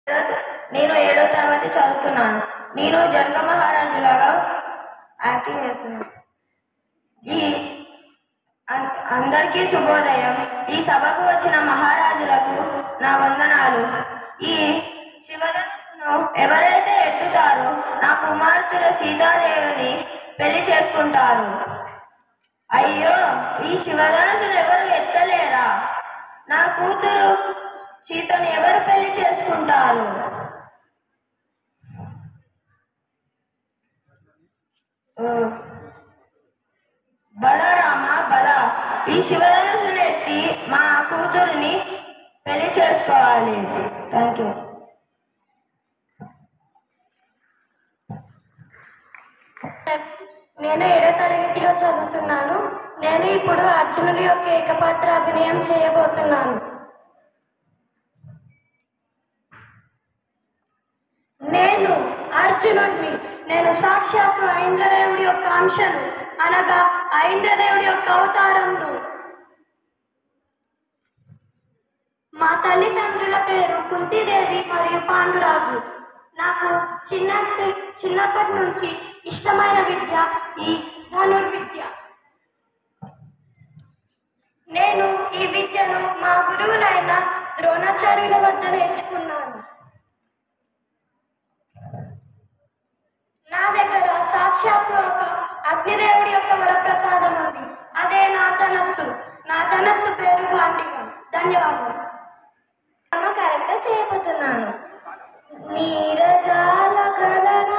నేను ఏడో తరగతి చదువుతున్నాను నేను జనక మహారాజులాగా యాక్టింగ్ చేస్తున్నాను ఈ అం- అందరికీ శుభోదయం ఈ సభకు వచ్చిన మహారాజులకు నా వందనాలు ఈ శివధనుసును ఎవరైతే ఎత్తుతారో నా కుమార్తెలు సీతాదేవిని పెళ్లి చేసుకుంటారు అయ్యో ఈ శివధనుసును ఎవరు ఎత్తలేరా నా కూతురు సీతను ఎవరు పెళ్లి చేసుకుంటారు ఓ, బలరామ బల ఈ శివధనుసును ఎత్తి మా కూతురిని పెళ్లి చేసుకోవాలి థ్యాంక్ యూ నేను ఏడో తరగతిలో చదువుతున్నాను నేను ఇప్పుడు అర్జునుడి యొక్క ఏకపాత్ర అభినయం చేయబోతున్నాను నేను అర్జునుడిని నేను సాక్షాత్తు ఐంద్రదేవుడి యొక్క అంశను అనగా ఐంద్రదేవుడి యొక్క అవతారంను మా తల్లిదండ్రుల పేరు కుంతిదేవి మరియు పాండురాజు నాకు చిన్న చిన్నప్పటి నుంచి ఇష్టమైన విద్య ఈ ధనుర్విద్య నేను ఈ విద్యను మా గురువులైన ద్రోణాచార్యుల వద్ద నేర్చుకున్నాను నా దగ్గర సాక్షాత్తు ఒక అగ్నిదేవుడి యొక్క వరప్రసాదం ఉంది అదే నా ధనస్సు నా ధనస్సు పేరు గాంధీవం ధన్యవాదాలు అమ్మ క్యారెక్టర్ చేయబోతున్నాను నీరజాల గలనా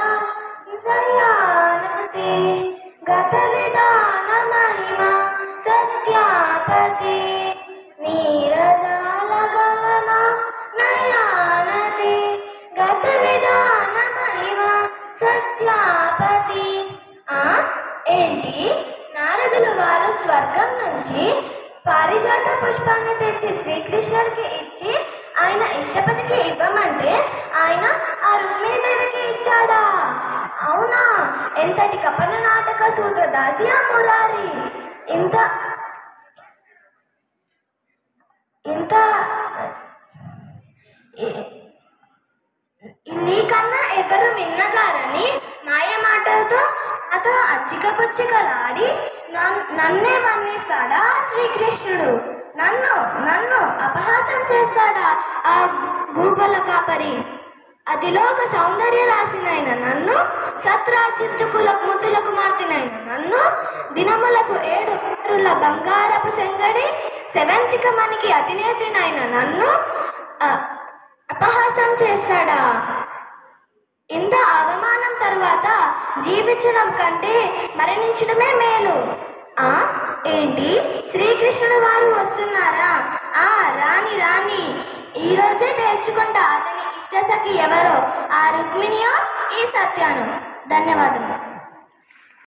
జయానతి గత విధాన మహిమ సత్యాపతి నీరజాల గలన నయానతి గత విధాన మహిమ సత్యాపతి ఆ ఏంటి నారదులు వారు స్వర్గం నుంచి పారిజాత పుష్పాన్ని తెచ్చి శ్రీకృష్ణుడికి ఇచ్చి ఆయన ఇష్టపతికి ఇవ్వమంటే ఆయన ఆ రుక్మిణి దేవికి ఇచ్చాడా అవునా ఎంతటి కపట నాటక సూత్రదాసి ఆ మురారి ఇంత ఇంత ఈ- నీకన్నా ఎవరు విన్నగారని మాయ మాటలతో అతో అచ్చిక పుచ్చికలాడి నన్- నన్నే వర్ణిస్తాడా శ్రీకృష్ణుడు నన్ను నన్ను అపహాసం చేస్తాడా ఆ గూపల కాపరి అతిలోక సౌందర్య రాసినైన నన్ను సత్రాజిత్తుకుల ముద్దుల కుమార్తెనైన నన్ను దినములకు ఏడు ఏడుల బంగారపు సెంగడి సెవెంతిక మనికి అతినేత్రినైన నన్ను ఆ, అపహాసం చేస్తాడా ఇంత అవమానం తర్వాత జీవించడం కంటే మరణించడమే మేలు ఆ ఏంటి శ్రీకృష్ణుడు వారు వస్తున్నారా ఆ రాని రాని ఈ రోజే తేల్చుకుంటా అతని ఇష్టసఖి ఎవరో ఆ రుక్మిణియో ఈ సత్యాను ధన్యవాదములు